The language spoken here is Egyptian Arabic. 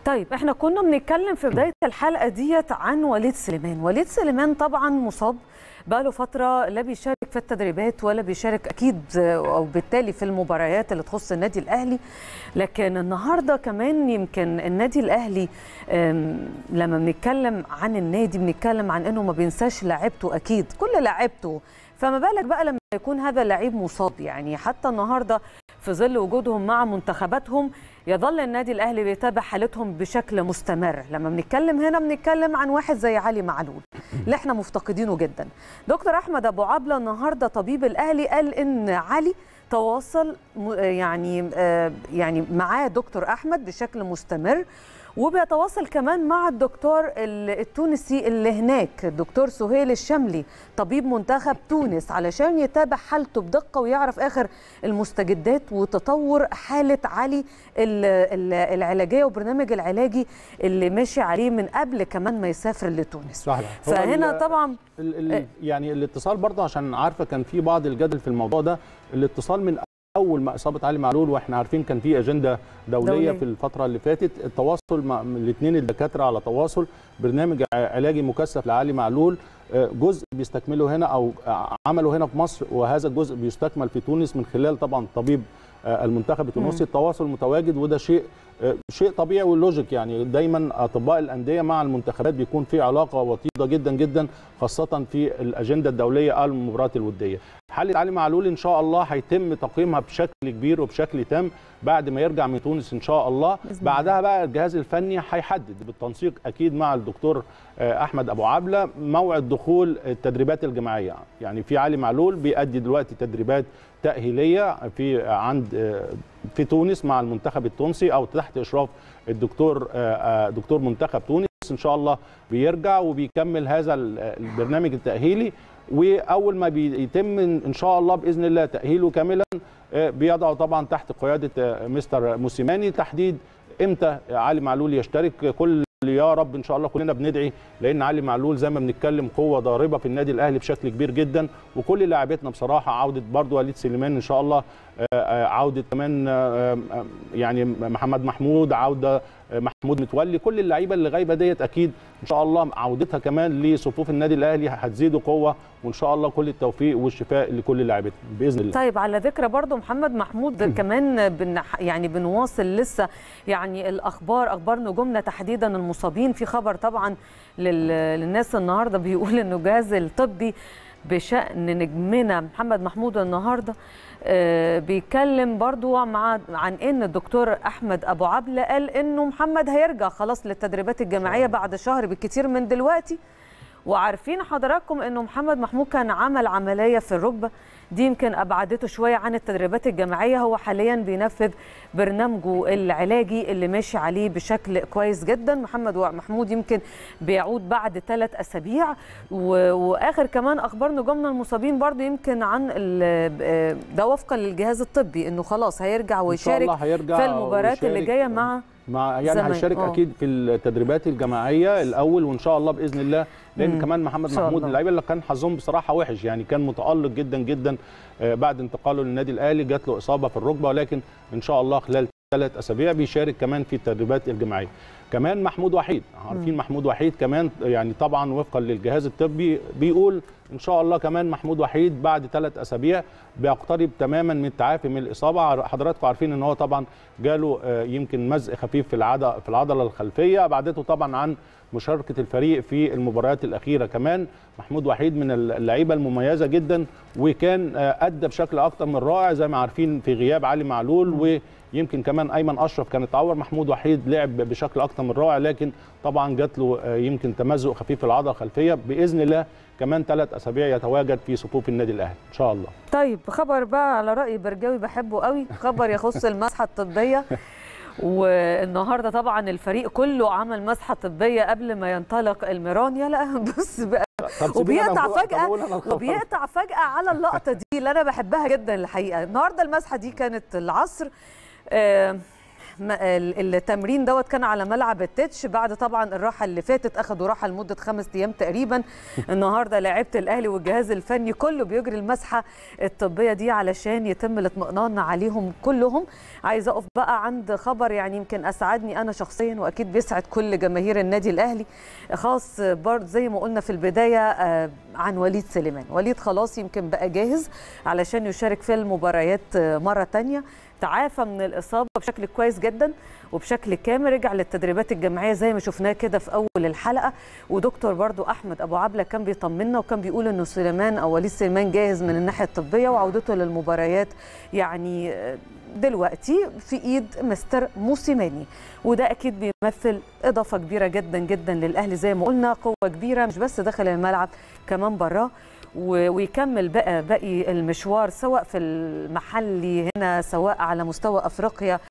طيب احنا كنا بنتكلم في بدايه الحلقه ديت عن وليد سليمان وليد سليمان طبعا مصاب بقاله فتره لا بيشارك في التدريبات ولا بيشارك اكيد او بالتالي في المباريات اللي تخص النادي الاهلي لكن النهارده كمان يمكن النادي الاهلي لما بنتكلم عن النادي بنتكلم عن انه ما بينساش لاعبته اكيد كل لاعبته فما بالك بقى لما يكون هذا اللعيب مصاب يعني حتى النهارده في ظل وجودهم مع منتخباتهم يظل النادي الاهلي بيتابع حالتهم بشكل مستمر لما بنتكلم هنا بنتكلم عن واحد زي علي معلول اللي احنا مفتقدينه جدا دكتور احمد ابو عبله النهارده طبيب الاهلي قال ان علي تواصل يعني يعني معاه دكتور احمد بشكل مستمر وبيتواصل كمان مع الدكتور التونسي اللي هناك الدكتور سهيل الشملي طبيب منتخب تونس علشان يتابع حالته بدقة ويعرف آخر المستجدات وتطور حالة علي العلاجية وبرنامج العلاجي اللي ماشي عليه من قبل كمان ما يسافر لتونس صحيح فهنا طبعا ال ال يعني الاتصال برضه عشان عارفة كان في بعض الجدل في الموضوع ده الاتصال من اول ما اصابه علي معلول واحنا عارفين كان في اجنده دوليه, دولية. في الفتره اللي فاتت التواصل مع الاثنين الدكاتره على تواصل برنامج علاجي مكثف لعلي معلول جزء بيستكمله هنا او عمله هنا في مصر وهذا الجزء بيستكمل في تونس من خلال طبعا طبيب المنتخب التونسي التواصل متواجد وده شيء شيء طبيعي واللوجيك يعني دايما اطباء الانديه مع المنتخبات بيكون في علاقه وطيده جدا جدا خاصه في الاجنده الدوليه المباريات الوديه. حاله علي معلول ان شاء الله هيتم تقييمها بشكل كبير وبشكل تام بعد ما يرجع من تونس ان شاء الله بعدها بقى الجهاز الفني هيحدد بالتنسيق اكيد مع الدكتور احمد ابو عبله موعد دخول التدريبات الجماعيه يعني في علي معلول بيأدي دلوقتي تدريبات تاهيليه في عند في تونس مع المنتخب التونسي او تحت اشراف الدكتور دكتور منتخب تونس ان شاء الله بيرجع وبيكمل هذا البرنامج التاهيلي واول ما بيتم ان شاء الله باذن الله تاهيله كاملا بيضعه طبعا تحت قياده مستر موسيماني تحديد امتى علي معلول يشترك كل يا رب ان شاء الله كلنا بندعي لان علي معلول زي ما بنتكلم قوه ضاربه في النادي الاهلي بشكل كبير جدا وكل لاعبتنا بصراحه عوده برضو وليد سليمان ان شاء الله عوده كمان يعني محمد محمود عوده محمود متولي كل اللعيبه اللي غايبه ديت اكيد ان شاء الله عودتها كمان لصفوف النادي الاهلي هتزيد قوه وان شاء الله كل التوفيق والشفاء لكل لاعبتنا باذن الله طيب على ذكر برضو محمد محمود كمان بن يعني بنواصل لسه يعني الاخبار اخبار نجومنا تحديدا المصابين في خبر طبعا للناس النهارده بيقول انه الجهاز الطبي بشأن نجمنا محمد محمود النهارده آه بيتكلم برضو مع عن ان الدكتور احمد ابو عبله قال انه محمد هيرجع خلاص للتدريبات الجماعيه بعد شهر بالكثير من دلوقتي وعارفين حضراتكم انه محمد محمود كان عمل عمليه في الركبه دي يمكن ابعدته شويه عن التدريبات الجماعيه هو حاليا بينفذ برنامجه العلاجي اللي ماشي عليه بشكل كويس جدا محمد محمود يمكن بيعود بعد ثلاث اسابيع واخر كمان اخبار نجومنا المصابين برضو يمكن عن ده وفقا للجهاز الطبي انه خلاص هيرجع ويشارك هيرجع في المباريات اللي جايه مع مع يعني هيشارك اكيد في التدريبات الجماعيه الاول وان شاء الله باذن الله لان مم. كمان محمد محمود اللعيبه اللي كان حظهم بصراحه وحش يعني كان متالق جدا جدا بعد انتقاله للنادي الاهلي جات له اصابه في الركبه ولكن ان شاء الله خلال ثلاث اسابيع بيشارك كمان في التدريبات الجماعيه كمان محمود وحيد عارفين محمود وحيد كمان يعني طبعا وفقا للجهاز الطبي بيقول ان شاء الله كمان محمود وحيد بعد ثلاث اسابيع بيقترب تماما من التعافي من الاصابه حضراتكم عارفين ان هو طبعا جاله يمكن مزق خفيف في العضله في العضله الخلفيه بعدته طبعا عن مشاركه الفريق في المباريات الاخيره كمان محمود وحيد من اللعيبه المميزه جدا وكان ادى بشكل اكتر من رائع زي ما عارفين في غياب علي معلول ويمكن كمان ايمن اشرف كان اتعور محمود وحيد لعب بشكل اكتر من رائع لكن طبعا جات له يمكن تمزق خفيف في العضله الخلفيه باذن الله كمان ثلاث اسابيع يتواجد في صفوف النادي الاهلي ان شاء الله طيب خبر بقى على راي برجاوي بحبه قوي خبر يخص المسحه الطبيه والنهارده طبعا الفريق كله عمل مسحه طبيه قبل ما ينطلق الميران يا لا بص بقى وبيقطع فجاه وبيقطع فجاه على اللقطه دي اللي انا بحبها جدا الحقيقه النهارده المسحه دي كانت العصر آه التمرين دوت كان على ملعب التتش بعد طبعا الراحه اللي فاتت اخذوا راحه لمده خمس ايام تقريبا النهارده لعيبه الاهلي والجهاز الفني كله بيجري المسحه الطبيه دي علشان يتم الاطمئنان عليهم كلهم عايزه اقف بقى عند خبر يعني يمكن اسعدني انا شخصيا واكيد بيسعد كل جماهير النادي الاهلي خاص برضه زي ما قلنا في البدايه عن وليد سليمان وليد خلاص يمكن بقى جاهز علشان يشارك في المباريات مره ثانيه تعافى من الاصابه بشكل كويس جدا وبشكل كامل رجع للتدريبات الجماعيه زي ما شفناه كده في اول الحلقه ودكتور برضو احمد ابو عبله كان بيطمنا وكان بيقول انه سليمان او وليد سليمان جاهز من الناحيه الطبيه وعودته للمباريات يعني دلوقتي في ايد مستر موسيماني وده اكيد بيمثل اضافه كبيره جدا جدا للاهلي زي ما قلنا قوه كبيره مش بس داخل الملعب كمان براه ويكمل بقى باقي المشوار سواء في المحلي هنا سواء على مستوى افريقيا